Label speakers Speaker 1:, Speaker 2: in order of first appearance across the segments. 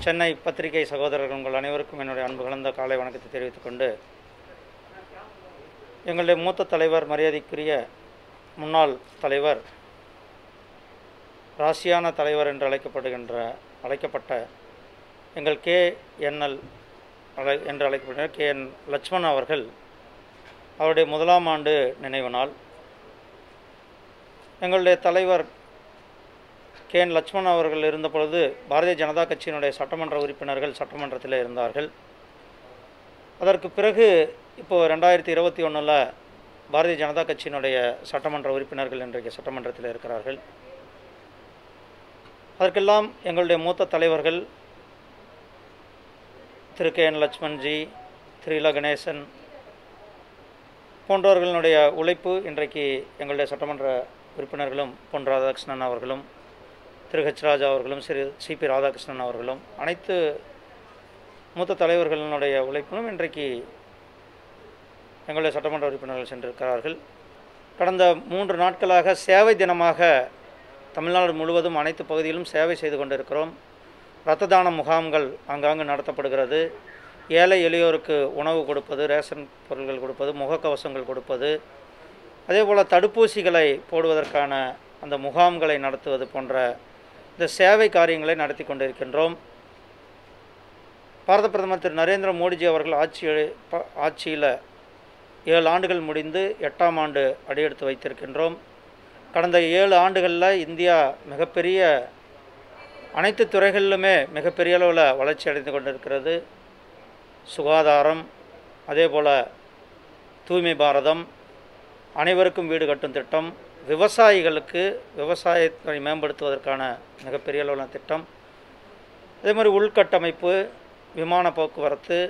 Speaker 1: சென்னை பத்திரிகை சகோதரர்கள் உங்கள் அனைவருக்கும் என்னுடைய அன்பு கலந்த காலை வணக்கத்தை தெரிவித்துக் கொண்டு எங்களுடைய மூத்த தலைவர் மரியாதைக்குரிய முன்னாள் தலைவர் ராசியான தலைவர் என்று அழைக்கப்படுகின்ற அழைக்கப்பட்ட எங்கள் கே என்எல் அழை என்று அழைக்கப்படுகிற கே என் லட்சுமண் அவர்கள் அவருடைய முதலாம் ஆண்டு நினைவு நாள் எங்களுடைய தலைவர் கே என் லட்சுமண் அவர்கள் இருந்த பொழுது பாரதிய ஜனதா கட்சியினுடைய சட்டமன்ற உறுப்பினர்கள் சட்டமன்றத்தில் இருந்தார்கள் அதற்கு பிறகு இப்போது ரெண்டாயிரத்தி இருபத்தி ஒன்றில் பாரதிய ஜனதா கட்சியினுடைய சட்டமன்ற உறுப்பினர்கள் இன்றைக்கு சட்டமன்றத்தில் இருக்கிறார்கள் அதற்கெல்லாம் எங்களுடைய மூத்த தலைவர்கள் திரு கே என் லட்சுமண்ஜி திரு இல கணேசன் போன்றவர்களுடைய உழைப்பு இன்றைக்கு எங்களுடைய சட்டமன்ற உறுப்பினர்களும் பொன் ராதாகிருஷ்ணன் அவர்களும் திரு ஹெச் ராஜா அவர்களும் சிறு சிபி ராதாகிருஷ்ணன் அவர்களும் அனைத்து மூத்த தலைவர்களினுடைய உழைப்பிலும் இன்றைக்கு எங்களுடைய சட்டமன்ற உறுப்பினர்கள் சென்றிருக்கிறார்கள் கடந்த மூன்று நாட்களாக சேவை தினமாக தமிழ்நாடு முழுவதும் அனைத்து பகுதியிலும் சேவை செய்து கொண்டிருக்கிறோம் இரத்த தான முகாம்கள் ஆங்காங்கு நடத்தப்படுகிறது ஏழை எளியோருக்கு உணவு கொடுப்பது ரேஷன் பொருட்கள் கொடுப்பது முகக்கவசங்கள் கொடுப்பது அதே போல் தடுப்பூசிகளை போடுவதற்கான அந்த முகாம்களை நடத்துவது போன்ற இந்த சேவை காரியங்களை நடத்தி கொண்டிருக்கின்றோம் பாரத பிரதமர் திரு நரேந்திர மோடிஜி அவர்கள் ஆட்சி ப- ஆட்சியில் ஏழு ஆண்டுகள் முடிந்து எட்டாம் ஆண்டு அடியெடுத்து வைத்திருக்கின்றோம் கடந்த ஏழு ஆண்டுகளில் இந்தியா மிகப்பெரிய அனைத்து துறைகளிலுமே மிகப்பெரிய அளவில் வளர்ச்சி அடைந்து கொண்டிருக்கிறது சுகாதாரம் அதே போல் தூய்மை பாரதம் அனைவருக்கும் வீடு கட்டும் திட்டம் விவசாயிகளுக்கு விவசாயத்தை மேம்படுத்துவதற்கான மிகப்பெரிய அளவிலான திட்டம் அதே மாதிரி உள்கட்டமைப்பு விமான போக்குவரத்து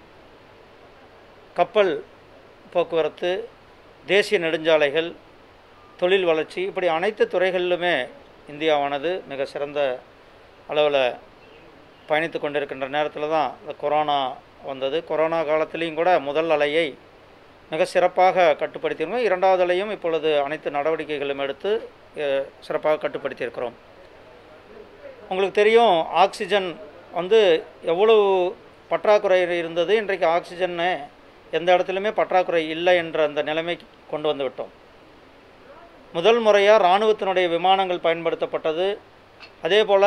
Speaker 1: கப்பல் போக்குவரத்து தேசிய நெடுஞ்சாலைகள் தொழில் வளர்ச்சி இப்படி அனைத்து துறைகளிலுமே இந்தியாவானது மிக சிறந்த அளவில் பயணித்து கொண்டிருக்கின்ற நேரத்தில் தான் இந்த கொரோனா வந்தது கொரோனா காலத்திலையும் கூட முதல் அலையை மிக சிறப்பாக கட்டுப்படுத்தியிருக்கோம் இரண்டாவது அலையும் இப்பொழுது அனைத்து நடவடிக்கைகளும் எடுத்து அஹ், சிறப்பாக கட்டுப்படுத்தியிருக்கிறோம் உங்களுக்கு தெரியும் ஆக்சிஜன் வந்து எவ்வளவு பற்றாக்குறை இருந்தது இன்றைக்கு ஆக்சிஜன்னு எந்த இடத்துலையுமே பற்றாக்குறை இல்லை என்ற அந்த நிலைமைக்கு கொண்டு வந்து விட்டோம் முதல் முறையாக இராணுவத்தினுடைய விமானங்கள் பயன்படுத்தப்பட்டது அதே போல்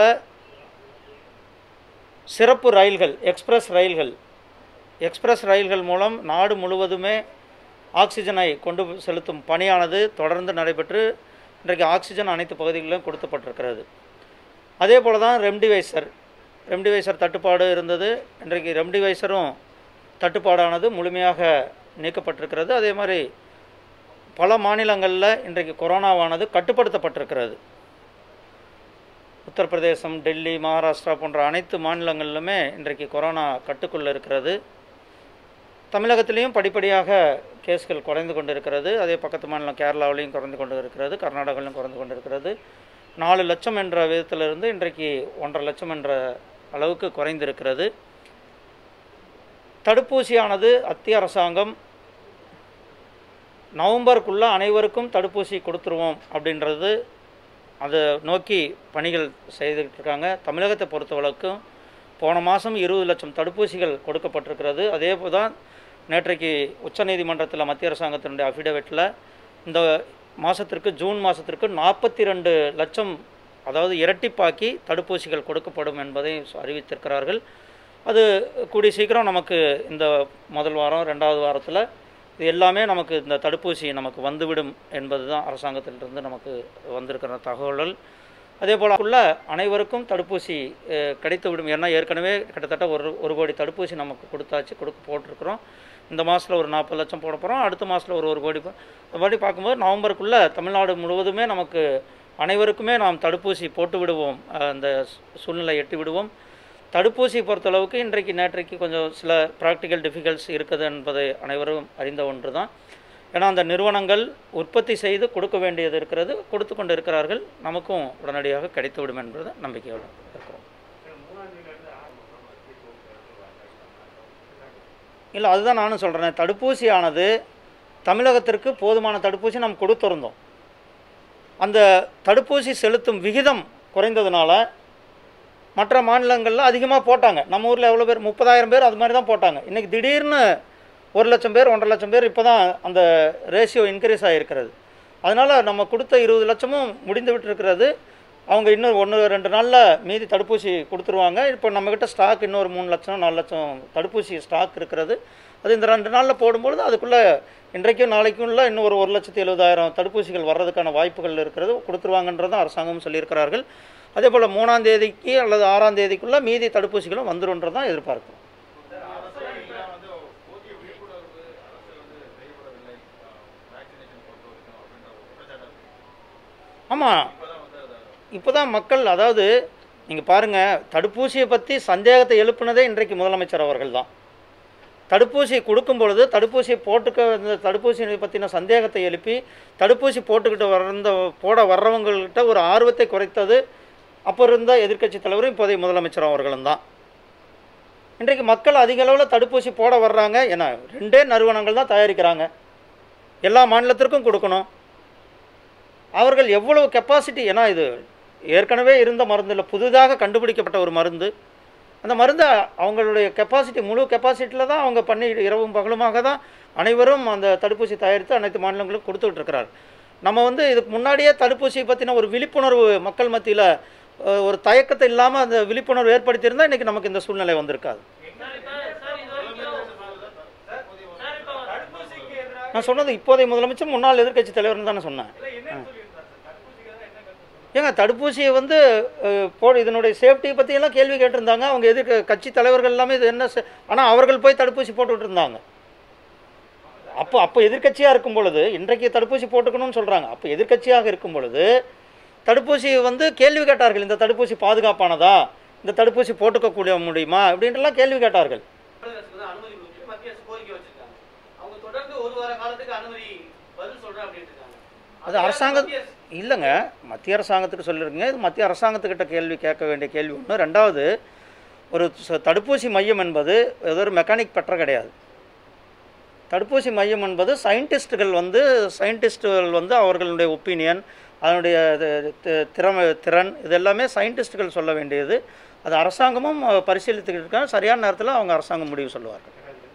Speaker 1: சிறப்பு ரயில்கள் எக்ஸ்பிரஸ் ரயில்கள் எக்ஸ்பிரஸ் ரயில்கள் மூலம் நாடு முழுவதுமே ஆக்சிஜனை கொண்டு செலுத்தும் பணியானது தொடர்ந்து நடைபெற்று இன்றைக்கு ஆக்சிஜன் அனைத்து பகுதிகளிலும் கொடுக்கப்பட்டிருக்கிறது அதே போல் தான் ரெம்டிவைசர் ரெம்டிவைசர் தட்டுப்பாடு இருந்தது இன்றைக்கு ரெம்டிவைசரும் தட்டுப்பாடானது முழுமையாக நீக்கப்பட்டிருக்கிறது அதே மாதிரி பல மாநிலங்களில் இன்றைக்கு கொரோனாவானது கட்டுப்படுத்தப்பட்டிருக்கிறது உத்தரப்பிரதேசம் டெல்லி மகாராஷ்டிரா போன்ற அனைத்து மாநிலங்களிலுமே இன்றைக்கு கொரோனா கட்டுக்குள்ளே இருக்கிறது தமிழகத்திலையும் படிப்படியாக கேஸ்கள் குறைந்து கொண்டிருக்கிறது அதே பக்கத்து மாநிலம் கேரளாவிலையும் குறைந்து கொண்டு இருக்கிறது கர்நாடகாவிலும் குறைந்து கொண்டு இருக்கிறது நாலு லட்சம் என்ற விதத்திலிருந்து இன்றைக்கு ஒன்றரை லட்சம் என்ற அளவுக்கு குறைந்திருக்கிறது தடுப்பூசியானது அத்திய அரசாங்கம் நவம்பருக்குள்ளே அனைவருக்கும் தடுப்பூசி கொடுத்துருவோம் அப்படின்றது அதை நோக்கி பணிகள் செய்துக்கிட்டு இருக்காங்க தமிழகத்தை பொறுத்தவரைக்கும் போன மாதம் இருபது லட்சம் தடுப்பூசிகள் கொடுக்கப்பட்டிருக்கிறது அதே போல் தான் நேற்றைக்கு உச்சநீதிமன்றத்தில் மத்திய அரசாங்கத்தினுடைய அஃபிடவிட்டில் இந்த மாதத்திற்கு ஜூன் மாதத்திற்கு நாற்பத்தி ரெண்டு லட்சம் அதாவது இரட்டிப்பாக்கி தடுப்பூசிகள் கொடுக்கப்படும் என்பதை அறிவித்திருக்கிறார்கள் அது கூடிய சீக்கிரம் நமக்கு இந்த முதல் வாரம் ரெண்டாவது வாரத்தில் இது எல்லாமே நமக்கு இந்த தடுப்பூசி நமக்கு வந்துவிடும் என்பது தான் அரசாங்கத்திலிருந்து நமக்கு வந்திருக்கிற தகவல்கள் அதே போல் உள்ள அனைவருக்கும் தடுப்பூசி அஹ், கிடைத்துவிடும் ஏன்னா ஏற்கனவே கிட்டத்தட்ட ஒரு ஒரு கோடி தடுப்பூசி நமக்கு கொடுத்தாச்சு கொடுக்க போட்டிருக்கிறோம் இந்த மாதத்தில் ஒரு நாற்பது லட்சம் போட போகிறோம் அடுத்த மாதத்தில் ஒரு ஒரு கோடி போ- இந்த மாதிரி பார்க்கும்போது நவம்பருக்குள்ளே தமிழ்நாடு முழுவதுமே நமக்கு அனைவருக்குமே நாம் தடுப்பூசி போட்டு விடுவோம் அஹ், அந்த சூ- சூழ்நிலை எட்டி விடுவோம் தடுப்பூசி பொறுத்தளவுக்கு இன்றைக்கு நேற்றைக்கு கொஞ்சம் சில ப்ராக்டிக்கல் டிஃபிகல்ட்ஸ் இருக்குது என்பதை அனைவரும் அறிந்த ஒன்று தான் ஏன்னா அந்த நிறுவனங்கள் உற்பத்தி செய்து கொடுக்க வேண்டியது இருக்கிறது கொடுத்து கொண்டு இருக்கிறார்கள் நமக்கும் உடனடியாக கிடைத்துவிடும் என்பது நம்பிக்கையோடு இருக்கிறோம் இல்லை அதுதான் நானும் சொல்கிறேன் தடுப்பூசியானது தமிழகத்திற்கு போதுமான தடுப்பூசி நாம் கொடுத்திருந்தோம் அந்த தடுப்பூசி செலுத்தும் விகிதம் குறைந்ததுனால மற்ற மாநிலங்களில் அதிகமாக போட்டாங்க நம்ம ஊரில் எவ்வளோ பேர் முப்பதாயிரம் பேர் அது மாதிரி தான் போட்டாங்க இன்றைக்கி திடீர்னு ஒரு லட்சம் பேர் ஒன்றரை லட்சம் பேர் இப்போ தான் அந்த ரேஷியோ இன்க்ரீஸ் ஆகிருக்கிறது அதனால் நம்ம கொடுத்த இருபது லட்சமும் முடிந்து விட்டுருக்கிறது அவங்க இன்னும் ஒன்று ரெண்டு நாளில் மீதி தடுப்பூசி கொடுத்துருவாங்க இப்போ நம்மக்கிட்ட ஸ்டாக் இன்னொரு மூணு லட்சம் நாலு லட்சம் தடுப்பூசி ஸ்டாக் இருக்கிறது அது இந்த ரெண்டு நாளில் போடும்பொழுது அதுக்குள்ளே இன்றைக்கும் நாளைக்கும் இல்லை இன்னும் ஒரு ஒரு லட்சத்தி எழுபதாயிரம் தடுப்பூசிகள் வர்றதுக்கான வாய்ப்புகள் இருக்கிறது கொடுத்துருவாங்கன்றதும் அரசாங்கம் சொல்லியிருக்கிறார்கள் அதே போல் மூணாம் தேதிக்கு அல்லது ஆறாம் தேதிக்குள்ளே மீதி தடுப்பூசிகளும் வந்துருன்றது தான் எதிர்பார்க்கிறோம் ஆமாம் இப்போ தான் மக்கள் அதாவது நீங்கள் பாருங்கள் தடுப்பூசியை பற்றி சந்தேகத்தை எழுப்புனதே இன்றைக்கு முதலமைச்சர் அவர்கள் தான் தடுப்பூசி கொடுக்கும் பொழுது தடுப்பூசியை போட்டுக்க இந்த தடுப்பூசியை பற்றின சந்தேகத்தை எழுப்பி தடுப்பூசி போட்டுக்கிட்டு வர்ற போட வர்றவங்கள்கிட்ட ஒரு ஆர்வத்தை குறைத்தது அப்போ இருந்த எதிர்க்கட்சி தலைவரும் இப்போதைய முதலமைச்சர் அவர்களும் தான் இன்றைக்கு மக்கள் அதிக அளவில் தடுப்பூசி போட வர்றாங்க ஏன்னா ரெண்டே நிறுவனங்கள் தான் தயாரிக்கிறாங்க எல்லா மாநிலத்திற்கும் கொடுக்கணும் அவர்கள் எவ்வளவு கெப்பாசிட்டி ஏன்னா இது ஏற்கனவே இருந்த மருந்து இல்லை புதிதாக கண்டுபிடிக்கப்பட்ட ஒரு மருந்து அந்த மருந்தை அவங்களுடைய கெப்பாசிட்டி முழு கெப்பாசிட்டியில் தான் அவங்க பண்ணி இரவும் பகலுமாக தான் அனைவரும் அந்த தடுப்பூசி தயாரித்து அனைத்து மாநிலங்களுக்கும் கொடுத்துக்கிட்டு இருக்கிறார் நம்ம வந்து இதுக்கு முன்னாடியே தடுப்பூசியை பற்றின ஒரு விழிப்புணர்வு மக்கள் மத்தியில் அஹ், ஒரு தயக்கத்தை இல்லாமல் அந்த விழிப்புணர்வு ஏற்படுத்தியிருந்தால் இன்றைக்கி நமக்கு இந்த சூழ்நிலை வந்திருக்காது நான் சொன்னது இப்போதைய முதலமைச்சர் முன்னாள் எதிர்க்கட்சி தலைவர்னு தானே சொன்னேன் ஏங்க தடுப்பூசியை வந்து அஹ், போ இதனுடைய சேஃப்டியை பற்றியெல்லாம் கேள்வி கேட்டிருந்தாங்க அவங்க எதிர்க்க கட்சி தலைவர்கள் எல்லாமே இது என்ன ஆனால் அவர்கள் போய் தடுப்பூசி போட்டுக்கிட்டு இருந்தாங்க அப்போ அப்போ எதிர்க்கட்சியாக இருக்கும் பொழுது இன்றைக்கு தடுப்பூசி போட்டுக்கணும்னு சொல்கிறாங்க அப்போ எதிர்க்கட்சியாக இருக்கும் பொழுது தடுப்பூசி வந்து கேள்வி கேட்டார்கள் இந்த தடுப்பூசி பாதுகாப்பானதா இந்த தடுப்பூசி போட்டுக்கக்கூடிய முடியுமா அப்படின்ட்டுலாம் கேள்வி கேட்டார்கள்
Speaker 2: தமிழக அரசுக்கு தான் அனுமதி கொடுத்துட்டு மத்திய அரசு கோரிக்கை வச்சிருக்காங்க அவங்க தொடர்ந்து ஒரு வார காலத்துக்கு அனுமதி பதில் சொல்றேன் அப்படின்னு இருக்காங்க
Speaker 1: அது அரசாங்க
Speaker 2: மத்திய அரசு-
Speaker 1: இல்லைங்க மத்திய அரசாங்கத்துக்கு சொல்லியிருக்கீங்க இது மத்திய அரசாங்கத்துக்கிட்ட கேள்வி கேட்க வேண்டிய கேள்வி ஒன்று ரெண்டாவது ஒரு ச- தடுப்பூசி மையம் என்பது ஏதோ ஒரு மெக்கானிக் பெற்ற கிடையாது தடுப்பூசி மையம் என்பது சயின்டிஸ்ட்டுகள் வந்து சயின்டிஸ்ட்டுகள் வந்து அவர்களுடைய ஒப்பீனியன் அதனுடைய இது- தி- திறமை திறன் இது எல்லாமே சயின்டிஸ்ட்டுகள் சொல்ல வேண்டியது அது அரசாங்கமும் அஹ், பரிசீலித்துக்கிட்டு இருக்காங்க சரியான நேரத்தில் அவங்க அரசாங்கம் முடிவு சொல்லுவார்கள்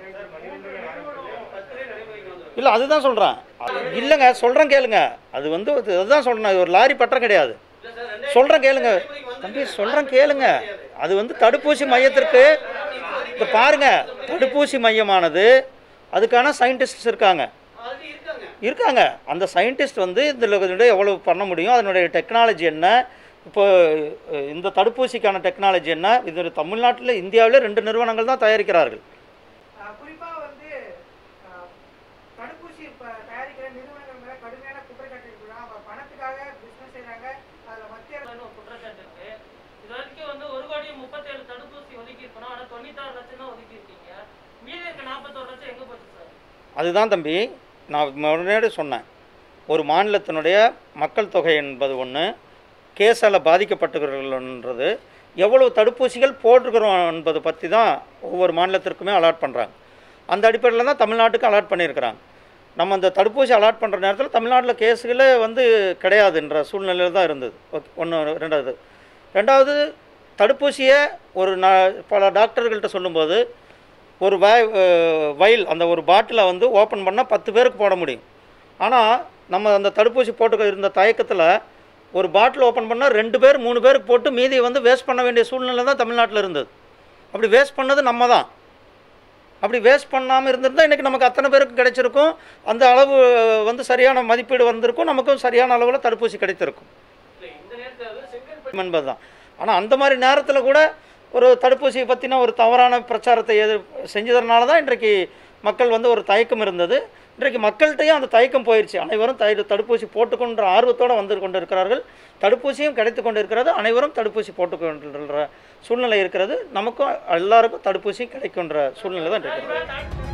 Speaker 1: இல்லை அதுதான் சொல்கிறேன் இல்லைங்க சொல்கிறேன் கேளுங்க அது வந்து அது- அதுதான் சொல்கிறேன் இது ஒரு லாரி பற்ற கிடையாது
Speaker 2: இல்ல சார், ரெண்டாயிரத்தி
Speaker 1: சொல்கிறேன் கேளுங்க
Speaker 2: பதிமூணுக்கு வந்து
Speaker 1: தம்பி சொல்கிறேன் கேளுங்க அது வந்து தடுப்பூசி மையத்திற்கு இப்போ பாருங்க தடுப்பூசி மையமானது அதுக்கான சயின்டிஸ்ட்ஸ் இருக்காங்க
Speaker 2: already இருக்காங்க
Speaker 1: இருக்காங்க அந்த சயின்டிஸ்ட் வந்து இதில் இதனுடைய எவ்வளவு பண்ண முடியும் அதனுடைய டெக்னாலஜி என்ன இப்போ அஹ், இந்த தடுப்பூசிக்கான டெக்னாலஜி என்ன இது தமிழ்நாட்டில் இந்தியாவிலே ரெண்டு நிறுவனங்கள் தான் தயாரிக்கிறார்கள்
Speaker 3: ஆஹ் குறிப்பா வந்து ஆஹ் தடுப்பூசி ப- தயாரிக்கிற நிறுவனங்கள் மேல கடுமையான குற்றச்சாட்டு இருக்கிறாங்க அவங்க பணத்துக்காக பிசினஸ் செய்றாங்க அதுல மத்திய அரசு
Speaker 4: ஒரு குற்றச்சாட்டு இருக்கு இது வரைக்கும் வந்து ஒரு கோடி முப்பத்தேழு தடுப்பூசி ஒதுக்கி இருக்கணும் ஆனா தொண்ணூத்தாறு லட்சம் தான் ஒதுக்கி இருக்கீங்க மீதி இருக்க நாற்பத்தோரு லட்சம் எங்க போச்சு சார்
Speaker 1: அதுதான் தம்பி நான் முன்னாடி சொன்னேன் ஒரு மாநிலத்தினுடைய மக்கள் தொகை என்பது ஒன்று கேஸால் பாதிக்கப்பட்டவர்கள்ன்றது எவ்வளவு தடுப்பூசிகள் போட்டிருக்கிறோம் என்பது பற்றி தான் ஒவ்வொரு மாநிலத்திற்குமே அலாட் பண்ணுறாங்க அந்த அடிப்படையில் தான் தமிழ்நாட்டுக்கு அலாட் பண்ணியிருக்கிறாங்க நம்ம அந்த தடுப்பூசி அலாட் பண்ணுற நேரத்தில் தமிழ்நாட்டில் கேஸுகளே வந்து கிடையாதுன்ற சூழ்நிலையில் தான் இருந்தது ஓகே ஒன்று ரெண்டாவது ரெண்டாவது தடுப்பூசியை ஒரு ந பல டாக்டர்கள்ட்ட சொல்லும்போது ஒரு வை வயல் அந்த ஒரு பாட்டிலை வந்து ஓப்பன் பண்ணால் பத்து பேருக்கு போட முடியும் ஆனால் நம்ம அந்த தடுப்பூசி போட்டு இருந்த தயக்கத்தில் ஒரு பாட்டில் ஓப்பன் பண்ணால் ரெண்டு பேர் மூணு பேருக்கு போட்டு மீதியை வந்து வேஸ்ட் பண்ண வேண்டிய சூழ்நிலை தான் தமிழ்நாட்டில் இருந்தது அப்படி வேஸ்ட் பண்ணது நம்ம தான் அப்படி வேஸ்ட் பண்ணாமல் இருந்திருந்தால் இன்றைக்கி நமக்கு அத்தனை பேருக்கு கிடைச்சிருக்கும் அந்த அளவு வந்து சரியான மதிப்பீடு வந்திருக்கும் நமக்கும் சரியான அளவில் தடுப்பூசி கிடைத்திருக்கும்
Speaker 2: இல்ல இந்த நேரத்துல வந்து செங்கல்பட்டு
Speaker 1: என்பது தான் ஆனால் அந்த மாதிரி நேரத்தில் கூட ஒரு தடுப்பூசியை பற்றின ஒரு தவறான பிரச்சாரத்தை எதிர் செஞ்சதுனால தான் இன்றைக்கு மக்கள் வந்து ஒரு தயக்கம் இருந்தது இன்றைக்கு மக்கள்கிட்டையும் அந்த தயக்கம் போயிடுச்சு அனைவரும் தை தடுப்பூசி போட்டுக்கொண்ட ஆர்வத்தோடு வந்து கொண்டு இருக்கிறார்கள் தடுப்பூசியும் கிடைத்து கொண்டு இருக்கிறது அனைவரும் தடுப்பூசி போட்டுக்கொண்டிருக்கிற சூழ்நிலை இருக்கிறது நமக்கும் எல்லாருக்கும் தடுப்பூசி கிடைக்கின்ற சூழ்நிலை தான் இருக்கிறது
Speaker 4: இப்ப தடு-